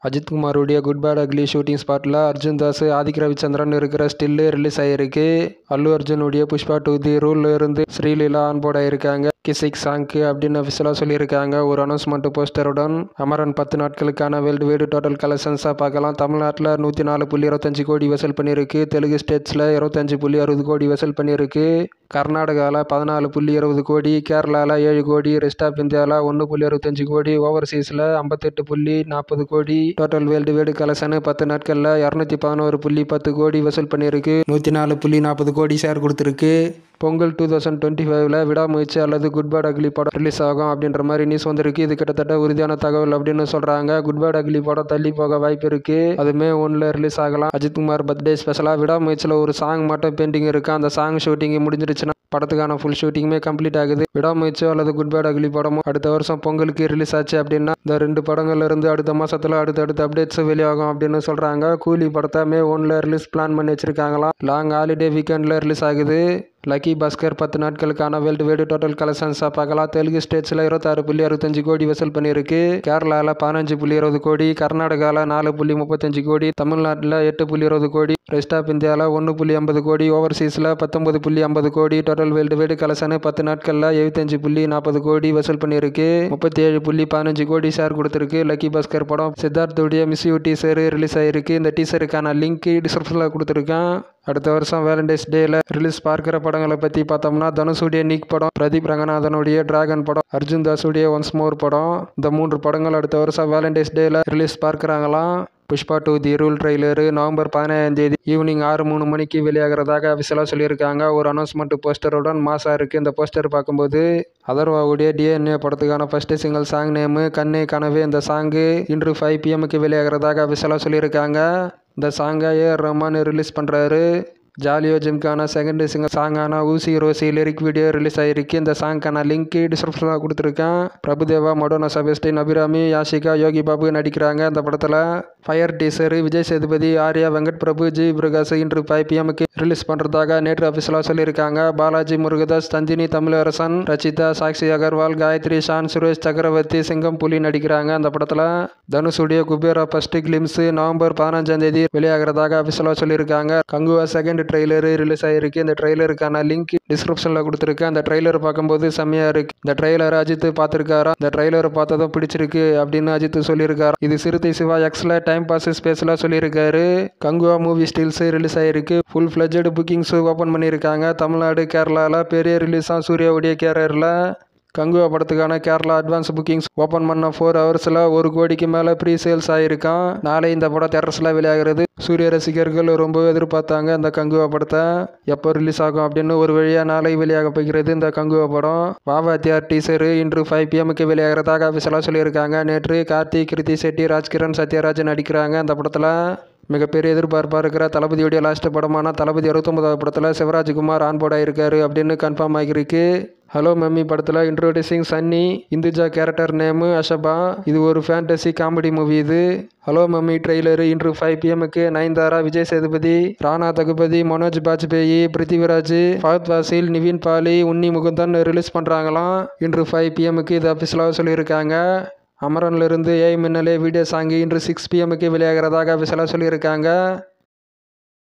அஜித்குமாருடைய good bad ugly shooting ஸ்பாட்டில் அர்ஜுன் தாஸ் ஆதிக் ரவிச்சந்திரன் இருக்கிற still release ஆகிருக்கு அல்லு அர்ஜுனுடைய புஷ்பா டூ தி ரூல்ல இருந்து ஸ்ரீலீலா ஆன்போர்ட் ஆயிருக்காங்க கிசிக் சாங்க்கு அப்படின்னு அஃபிஷியலாக சொல்லியிருக்காங்க ஒரு அனௌன்ஸ்மெண்ட் போஸ்டருடன் அமரன் பத்து நாட்களுக்கான வேர்ல்டு வைடு டோட்டல் கலெக்ஷன்ஸாக பார்க்கலாம் தமிழ்நாட்டில் நூற்றி நாலு புள்ளி இருபத்தஞ்சு கோடி வசூல் பண்ணியிருக்கு தெலுங்கு ஸ்டேட்ஸில் இருபத்தஞ்சு புள்ளி அறுபது கோடி வசூல் பண்ணியிருக்கு கர்நாடகாவில் பதினாலு புள்ளி இருபது கோடி கேரளாவில் ஏழு கோடி ரெஸ்ட் ஆஃப் இந்தியாவில் ஒன்று புள்ளி அறுபத்தஞ்சு கோடி ஓவர்சீஸில் ஐம்பத்தெட்டு புள்ளி நாற்பது கோடி டோட்டல் வேர்ல்டு வேர்டு கலெக்ஷனு பத்து நாட்களில் இரநூத்தி பதினோரு புள்ளி பத்து கோடி வசூல் பண்ணியிருக்கு நூற்றி நாலு புள்ளி நாற்பது கோடி ஷேர் கொடுத்துருக்கு பொங்கல் டூ தௌசண்ட் டுவெண்ட்டி ஃபைவ்ல விடாமுயற்சி அல்லது குட் பேட் அக்லி படம் ரிலீஸ் ஆகும் அப்படின்ற மாதிரி நியூஸ் வந்திருக்கு இது கிட்டத்தட்ட உறுதியான தகவல் அப்படின்னு சொல்கிறாங்க குட் பேட் அக்லி படம் தள்ளி போக வாய்ப்பு இருக்கு அதுமே ஒன்றில் ரிலீஸ் ஆகலாம் அஜித்குமார் பர்த்டே ஸ்பெஷலாக விடாமுயற்சியில் ஒரு சாங் மட்டும் பெயிண்டிங் இருக்கு அந்த சாங் ஷூட்டிங் முடிஞ்சிருச்சுன்னா படத்துக்கான ஃபுல் ஷூட்டிங்குமே கம்ப்ளீட் ஆகுது விடாமுயற்சியோ அல்லது குட் பேட் அக்லி படமோ அடுத்த வருஷம் பொங்கலுக்கு ரிலீஸ் ஆச்சு அப்படின்னா இந்த ரெண்டு படங்கள்ல இருந்து அடுத்த மாசத்துல அடுத்தடுத்த அப்டேட்ஸ் வெளியாகும் அப்படின்னு சொல்றாங்க கூலி படத்தை மே ஒன்ல ரிலீஸ் பிளான் பண்ணி வச்சிருக்காங்களாம் லாங் ஹாலிடே வீக்கெண்ட்ல ரிலீஸ் ஆகுது லக்கி பாஸ்கர் பத்து நாட்களுக்கான வேர்ல்டு வைடு டோட்டல் கலெக்ஷன்ஸாக பார்க்கலாம் தெலுங்கு ஸ்டேட்ஸில் இருபத்தாறு புள்ளி அறுபத்தஞ்சு கோடி வசூல் பண்ணியிருக்கு கேரளாவில் பதினஞ்சு புள்ளி இருபது கோடி கர்நாடகாவில் நாலு புள்ளி முப்பத்தஞ்சு கோடி தமிழ்நாட்டில் எட்டு புள்ளி இருபது கோடி ரெஸ்ட் ஆஃப் இந்தியாவில் ஒன்று புள்ளி ஐம்பது கோடி ஓவர்சீஸில் பத்தொன்பது புள்ளி ஐம்பது கோடி டோட்டல் வேர்ல்டு வைடு கலெக்ஷனு பத்து நாட்களில் எழுபத்தஞ்சு புள்ளி நாற்பது கோடி வசூல் பண்ணியிருக்கு முப்பத்தி ஏழு புள்ளி பதினஞ்சு கோடி ஷேர் கொடுத்துருக்கு லக்கி பாஸ்கர் படம் சித்தார்த்துடைய மிஸ் யூ டீசர் ரிலீஸ் ஆயிருக்கு இந்த டீசருக்கான லிங்க் டிஸ்கிரிப்ஷனில் கொடுத்துருக்கேன் அடுத்த வருஷம் வேலண்டைன்ஸ் டேல ரிலீஸ் பார்க்குற படங்களை பற்றி பார்த்தோம்னா தனுஷுடைய நீக் படம் பிரதீப் ரங்கநாதனுடைய டிராகன் படம் அர்ஜுன் தாஸுடைய ஒன்ஸ் மோர் படம் இந்த மூன்று படங்கள் அடுத்த வருஷம் வேலண்டைன்ஸ் டேல ரிலீஸ் பார்க்குறாங்களாம் Pushpa two the rule trailer November பதினேழாம் தேதி ஈவினிங் ஆறு மூணு மணிக்கு வெளியாகிறதாக அஃபிஷியலாக சொல்லியிருக்காங்க ஒரு அனௌன்ஸ்மெண்ட் போஸ்டருடன் மாசா இருக்குது இந்த போஸ்டர் பார்க்கும்போது அதர்வாவுடைய டிஎன்ஏ படத்துக்கான first single song name Kanne Kanave இந்த சாங்கு இன்று ஃபைவ் பிஎம்க்கு வெளியாகிறதாக அஃபிஷியலாக சொல்லியிருக்காங்க இந்த சாங்கை ஏஆர் ரஹ்மான் ரிலீஸ் பண்ணுறாரு ஜாலியோ ஜிம்கான செகண்ட் சிங்கர் சாங்கான Oosi Rosi lyric video release ஆகிருக்கு இந்த சாங்க்கான லிங்க் டிஸ்கிரிப்ஷனில் கொடுத்துருக்கேன் பிரபுதேவா மடோனா சபெஸ்டின் அபிராமி யாஷிகா யோகி பாபு நடிக்கிறாங்க இந்த படத்தில் ஃபயர் டீசர் விஜய் சேதுபதி ஆர்யா வெங்கட் பிரபு ஜி பிரகாஷ் இன்று ஃபைவ் பிஎம்க்கு ரிலீஸ் பண்ணுறதாக நேற்று அஃபிஷியலாக சொல்லியிருக்காங்க பாலாஜி முருகதாஸ் தந்தினி தமிழரசன் ரச்சிதா சாக்ஷி அகர்வால் காயத்ரி ஷான் சுரேஷ் சக்கரவர்த்தி சிங்கம் புலி நடிக்கிறாங்க அந்த படத்தில் தனுஷுடைய குபேரா ஃபர்ஸ்ட் கிளிம்ஸ் நவம்பர் பதினஞ்சாம் தேதி வெளியாகிறதாக அஃபிஷியலாக சொல்லியிருக்காங்க கங்குவா செகண்ட் ட்ரெய்லரு ரிலீஸ் ஆகிருக்கு இந்த ட்ரெய்லருக்கான லிங்க் டிஸ்கிரிப்ஷனில் கொடுத்துருக்கேன் அந்த ட்ரெய்லர் பார்க்கும்போது செம்மையாக இருக்கு இந்த ட்ரெய்லர் அஜித் பார்த்துருக்காரா இந்த ட்ரெய்லர் பார்த்ததும் பிடிச்சிருக்கு அப்படின்னு அஜித் சொல்லியிருக்காரு இது சிறுத்தை சிவா எக்ஸில் டைம் பாஸ் ஸ்பேஸில் சொல்லியிருக்காரு கங்குவா மூவி ஸ்டில்ஸ் ரிலீஸ் ஆகிருக்கு ஃபுல் ஃப்ளெஜ்டு புக்கிங்ஸ் ஓப்பன் பண்ணியிருக்காங்க தமிழ்நாடு கேரளாவில் பெரிய ரிலீஸாக சூர்யாவுடைய கேரியரில் கங்குவா படத்துக்கான கேரளா அட்வான்ஸ் புக்கிங்ஸ் ஓப்பன் பண்ண ஃபோர் ஹவர்ஸில் ஒரு கோடிக்கு மேலே ப்ரீ சேல்ஸ் ஆகிருக்கான் நாளை இந்த படம் தேட்டர்ஸில் வெளியாகிறது சூரிய ரசிகர்கள் ரொம்ப எதிர்பார்த்தாங்க இந்த கங்குவா படத்தை எப்போ ரிலீஸ் ஆகும் அப்படின்னு ஒரு வழியாக நாளை வெளியாக போகிறது இந்த கங்குவா படம் வாவாத்தியார் டீசரு இன்று ஃபைவ் பிஎம்க்கு வெளியாகிறதாக அஃபிஷியலாக சொல்லியிருக்காங்க நேற்று கார்த்திக் கிருத்தி செட்டி ராஜ்கிரண் சத்யராஜ் நடிக்கிறாங்க அந்த படத்தில் மிகப்பெரிய எதிர்பார்ப்பாக இருக்கிற தளபதியுடைய லாஸ்ட் படமான தளபதி அறுபத்தொம்பதாவது படத்தில் சிவராஜ்குமார் ஆன்போர்ட் ஆகிருக்காரு அப்படின்னு கன்ஃபார்ம் ஆகியிருக்கு ஹலோ மம்மி படத்தில் introducing Sunny Hinduja character name அஷபா இது ஒரு ஃபேண்டசி காமெடி மூவி இது ஹலோ மம்மி ட்ரெய்லரு இன்று ஃபைவ் பிஎம்க்கு நயன்தாரா விஜய் சேதுபதி ராணா தகுபதி மனோஜ் பாஜ்பேயி பிருத்திவிராஜ் ஃபஹத் வாசில் நிவின் பாலி உன்னி முகுந்தன் ரிலீஸ் பண்ணுறாங்களாம் இன்று ஃபைவ் பிஎம்க்கு இது அஃபிஷியலாக சொல்லியிருக்காங்க அமரன்லேருந்து ஏஐ மின்னலே வீடியோ சாங்கி இன்று சிக்ஸ் பிஎம்க்கு வெளியாகிறதாக அஃபிஷியலாக சொல்லியிருக்காங்க